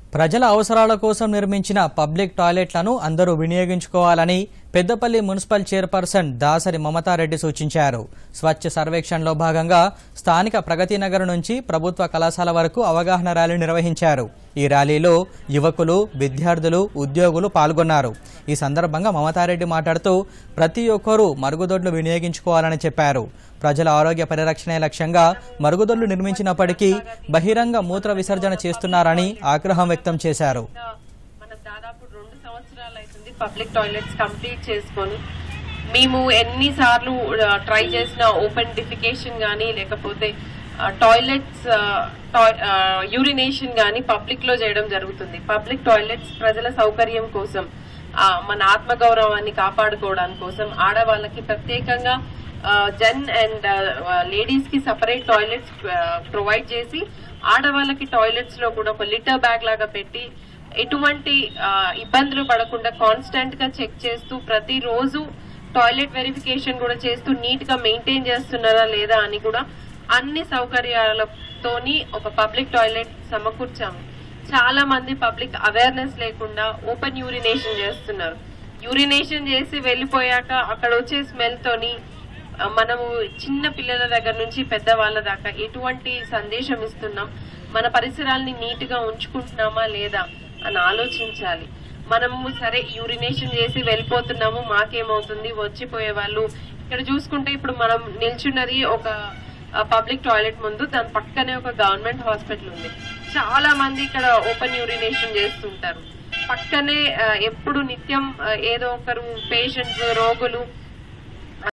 ప్రజల అవసరాల కోసం నిర్మించిన పబ్లిక్ టాయిలెట్లను అందరూ వినియోగించుకోవాలని పెద్దపల్లి మున్సిపల్ చైర్పర్సన్ దాసరి మమతారెడ్డి సూచించారు స్వచ్ఛ సర్వేక్షణలో భాగంగా స్థానిక ప్రగతి నగర్ నుంచి ప్రభుత్వ కళాశాల వరకు అవగాహన ర్యాలీ నిర్వహించారు ఈ ర్యాలీలో యువకులు విద్యార్థులు ఉద్యోగులు పాల్గొన్నారు ఈ సందర్భంగా మమతారెడ్డి మాట్లాడుతూ ప్రతి ఒక్కరూ మరుగుదొడ్లు వినియోగించుకోవాలని చెప్పారు ప్రజల ఆరోగ్య పరిరక్షణే లక్ష్యంగా మరుగుదొడ్లు నిర్మించినప్పటికీ బహిరంగ మూత్ర విసర్జన చేస్తున్నారని ఆగ్రహం వ్యక్తం చేశారు మన దాదాపు రెండు సంవత్సరాలు అవుతుంది పబ్లిక్ టాయిలెట్స్ కంప్లీట్ చేసుకొని మేము ఎన్నిసార్లు ట్రై చేసిన ఓపెన్ డిఫికేషన్ కానీ లేకపోతే టాయిలెట్స్ యూరినేషన్ కానీ పబ్లిక్ లో చేయడం జరుగుతుంది పబ్లిక్ టాయిలెట్స్ ప్రజల సౌకర్యం కోసం ఆ, మన ఆత్మగౌరవాన్ని కాపాడుకోవడానికి కోసం ఆడవాళ్ళకి ప్రత్యేకంగా జెన్ అండ్ లేడీస్ కి సపరేట్ టాయిలెట్స్ ప్రొవైడ్ చేసి ఆడవాళ్ళకి టాయిలెట్స్ లో కూడా ఒక లిటర్ బ్యాగ్ లాగా పెట్టి ఎటువంటి ఆ, ఇబ్బందులు పడకుండా కాన్స్టెంట్ గా చెక్ చేస్తూ ప్రతిరోజు టాయిలెట్ వెరిఫికేషన్ కూడా చేస్తూ నీట్ గా మెయింటైన్ చేస్తున్నారా లేదా అని కూడా అన్ని సౌకర్యాలతోని ఒక పబ్లిక్ టాయిలెట్ సమకూర్చాము చాలా మంది పబ్లిక్ అవేర్నెస్ లేకుండా ఓపెన్ యూరినేషన్ చేస్తున్నారు యూరినేషన్ చేసి వెళ్ళిపోయాక అక్కడ వచ్చే స్మెల్ తోని ఆ, మనము చిన్న పిల్లల దగ్గర నుంచి పెద్ద వాళ్ళ దాకా ఎటువంటి సందేశం ఇస్తున్నాం మన పరిసరాల్ని నీట్ గా ఉంచుకుంటున్నామా లేదా అని ఆలోచించాలి మనము సరే యూరినేషన్ చేసి వెళ్ళిపోతున్నాము మాకేమవుతుంది వచ్చిపోయే వాళ్ళు ఇక్కడ చూసుకుంటే ఇప్పుడు మనం నిల్చున్నది ఒక పబ్లిక్ టాయిలెట్ ముందు దాని పక్కనే ఒక గవర్నమెంట్ హాస్పిటల్ ఉంది చాలా మంది ఇక్కడ ఓపెన్ యూరినేషన్ చేస్తుంటారు పక్కనే ఆ, ఎప్పుడు నిత్యం ఆ, ఏదో ఒకరు పేషెంట్స్ రోగులు